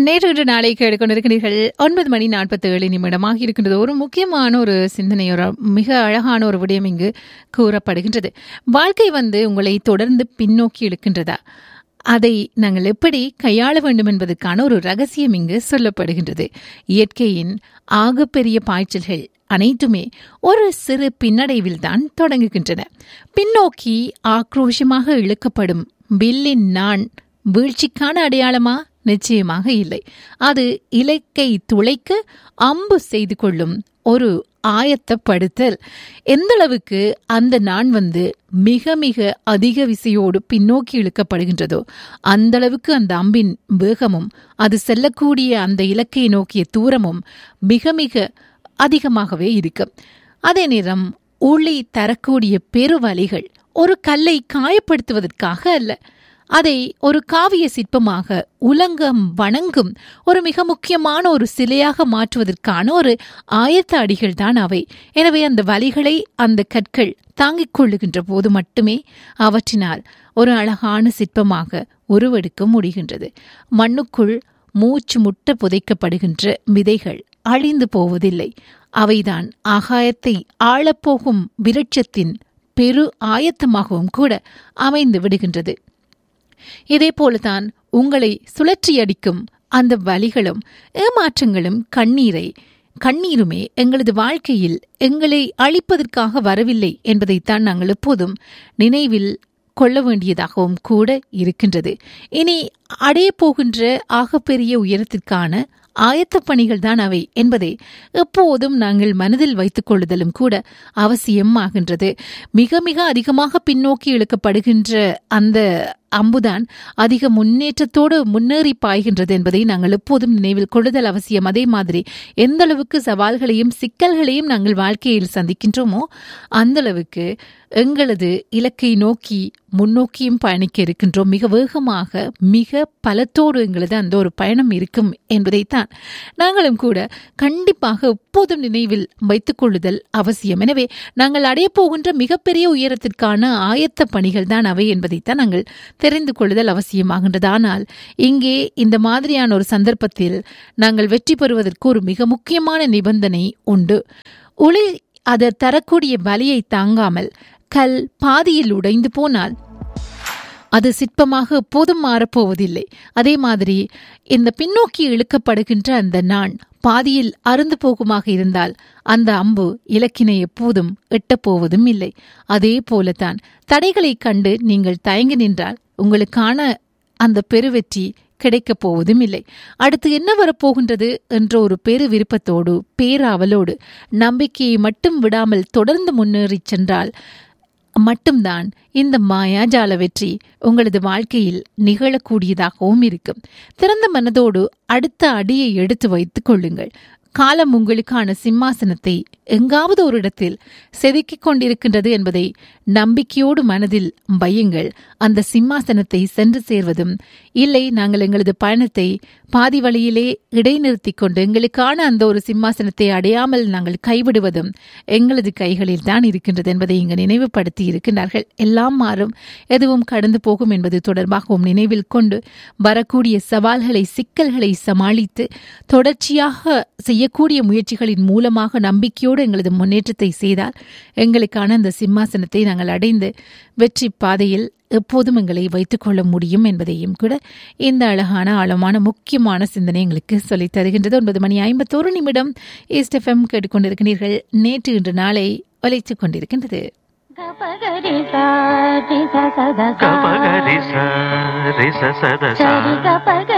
நேற்று இன்று நாளை கேட்டுக்கொண்டிருக்கிறீர்கள் ஒன்பது மணி நாற்பத்தி ஏழு நிமிடமாக இருக்கின்றது ஒரு முக்கியமான ஒரு சிந்தனை ஒரு மிக அழகான ஒரு விடயம் இங்கு கூறப்படுகின்றது வாழ்க்கை வந்து உங்களை தொடர்ந்து பின்னோக்கி இழுக்கின்றதா அதை நாங்கள் எப்படி கையாள வேண்டும் என்பதற்கான ஒரு ரகசியம் இங்கு சொல்லப்படுகின்றது இயற்கையின் ஆகப்பெரிய பாய்ச்சல்கள் அனைத்துமே ஒரு சிறு பின்னடைவில் தான் தொடங்குகின்றன பின்னோக்கி ஆக்ரோஷமாக இழுக்கப்படும் வில்லின் நான் வீழ்ச்சிக்கான அடையாளமா நிச்சயமாக இல்லை அது இலக்கை துளைக்க அம்பு செய்து கொள்ளும் ஒரு ஆயத்தப்படுத்தல் எந்த அளவுக்கு அந்த நான் வந்து மிக மிக அதிக விசையோடு பின்னோக்கி இழுக்கப்படுகின்றதோ அந்த அளவுக்கு அந்த அம்பின் வேகமும் அது செல்லக்கூடிய அந்த இலக்கை நோக்கிய தூரமும் மிக மிக அதிகமாகவே இருக்கும் அதே நேரம் ஒளி தரக்கூடிய பெருவலிகள் ஒரு கல்லை காயப்படுத்துவதற்காக அல்ல அதை ஒரு காவிய சிற்பமாக உலங்கம் வணங்கும் ஒரு மிக முக்கியமான ஒரு சிலையாக மாற்றுவதற்கான ஒரு ஆயத்த அடிகள் தான் அவை எனவே அந்த வலிகளை அந்த கற்கள் தாங்கிக் கொள்ளுகின்ற போது மட்டுமே அவற்றினால் ஒரு அழகான சிற்பமாக உருவெடுக்க முடிகின்றது மண்ணுக்குள் மூச்சு முட்ட புதைக்கப்படுகின்ற விதைகள் அழிந்து போவதில்லை அவைதான் ஆகாயத்தை ஆளப்போகும் விருட்சத்தின் பெரு ஆயத்தமாகவும் கூட அமைந்து விடுகின்றது இதே போலதான் உங்களை சுழற்றியடிக்கும் அந்த வலிகளும் ஏமாற்றங்களும் கண்ணீரை கண்ணீருமே எங்களது வாழ்க்கையில் எங்களை அழிப்பதற்காக வரவில்லை என்பதைத்தான் நாங்கள் எப்போதும் நினைவில் கொள்ள வேண்டியதாகவும் கூட இருக்கின்றது இனி அடைய போகின்ற ஆகப்பெரிய உயரத்திற்கான ஆயத்த பணிகள் தான் அவை என்பதை எப்போதும் நாங்கள் மனதில் வைத்துக் கொள்ளுதலும் கூட அவசியம் ஆகின்றது மிக மிக அதிகமாக பின்னோக்கி இழுக்கப்படுகின்ற அந்த அம்புதான் அதிக முன்னேற்றத்தோடு முன்னேறி பாய்கின்றது என்பதை நாங்கள் எப்போதும் நினைவில் கொள்ளுதல் அவசியம் அதே மாதிரி எந்த அளவுக்கு சவால்களையும் சிக்கல்களையும் நாங்கள் வாழ்க்கையில் சந்திக்கின்றோமோ அந்த அளவுக்கு எங்களது இலக்கை நோக்கி முன்னோக்கியும் பயணிக்க இருக்கின்றோம் மிக வேகமாக மிக பலத்தோடு எங்களது அந்த ஒரு பயணம் இருக்கும் என்பதைத்தான் நாங்களும் கூட கண்டிப்பாக எப்போதும் நினைவில் வைத்துக் கொள்ளுதல் அவசியம் எனவே நாங்கள் அடைய போகின்ற மிகப்பெரிய உயரத்திற்கான ஆயத்த பணிகள் தான் அவை என்பதைத்தான் நாங்கள் தெரிந்து கொள்ளுதல் அவசியமாகின்றது ஆனால் இங்கே இந்த மாதிரியான ஒரு சந்தர்ப்பத்தில் நாங்கள் வெற்றி பெறுவதற்கு ஒரு மிக முக்கியமான நிபந்தனை உண்டு ஒளி அது தரக்கூடிய வலியை தாங்காமல் கல் பாதியில் உடைந்து போனால் அது சிற்பமாக எப்போதும் மாறப்போவதில்லை அதே மாதிரி இந்த பின்னோக்கி இழுக்கப்படுகின்ற அந்த நான் பாதியில் அருந்து போகுமாக இருந்தால் அந்த அம்பு இலக்கினை எப்போதும் எட்டப்போவதும் இல்லை அதே போலத்தான் தடைகளைக் கண்டு நீங்கள் தயங்கி நின்றால் உங்களுக்கான அந்த பெருவெற்றி கிடைக்கப் போவதும் இல்லை அடுத்து என்ன வரப்போகின்றது என்ற ஒரு பெரு விருப்பத்தோடு பேராவலோடு நம்பிக்கையை மட்டும் விடாமல் தொடர்ந்து முன்னேறிச் சென்றால் மட்டும்தான் இந்த மாயாஜால வெற்றி உங்களது வாழ்க்கையில் நிகழக்கூடியதாகவும் இருக்கும் திறந்த மனதோடு அடுத்த அடியை எடுத்து வைத்துக் கொள்ளுங்கள் காலம் உங்களுக்கான சிம்மாசனத்தை எங்காவது ஒரு இடத்தில் செதுக்கிக் கொண்டிருக்கின்றது என்பதை நம்பிக்கையோடு மனதில் வையுங்கள் அந்த சிம்மாசனத்தை சென்று சேர்வதும் இல்லை நாங்கள் எங்களது பயணத்தை பாதி வழியிலே இடைநிறுத்திக் கொண்டு எங்களுக்கான அந்த ஒரு சிம்மாசனத்தை அடையாமல் நாங்கள் கைவிடுவதும் எங்களது கைகளில் தான் இருக்கின்றது என்பதை இங்கு நினைவுபடுத்தி இருக்கின்றார்கள் எல்லாம் மாறும் எதுவும் கடந்து போகும் என்பது தொடர்பாகவும் நினைவில் கொண்டு வரக்கூடிய சவால்களை சிக்கல்களை சமாளித்து தொடர்ச்சியாக செய்யக்கூடிய முயற்சிகளின் மூலமாக நம்பிக்கையோடு எங்களது முன்னேற்றத்தை செய்தால் எங்களுக்கான அந்த சிம்மாசனத்தை நாங்கள் அடைந்து வெற்றி பாதையில் எப்போதும் எங்களை வைத்துக் கொள்ள முடியும் என்பதையும் கூட இந்த அழகான ஆழமான முக்கியமான சிந்தனை எங்களுக்கு சொல்லித் தருகின்றது ஒன்பது மணி ஐம்பத்தோரு நிமிடம் ஈஸ்ட் எஃப்எம் கேட்டுக்கொண்டிருக்கிறீர்கள் நேற்று இன்று நாளை ஒலைத்துக் கொண்டிருக்கின்றது கபகரி சாரி சத கபகரி ச ரி ச சத சா சரி கபக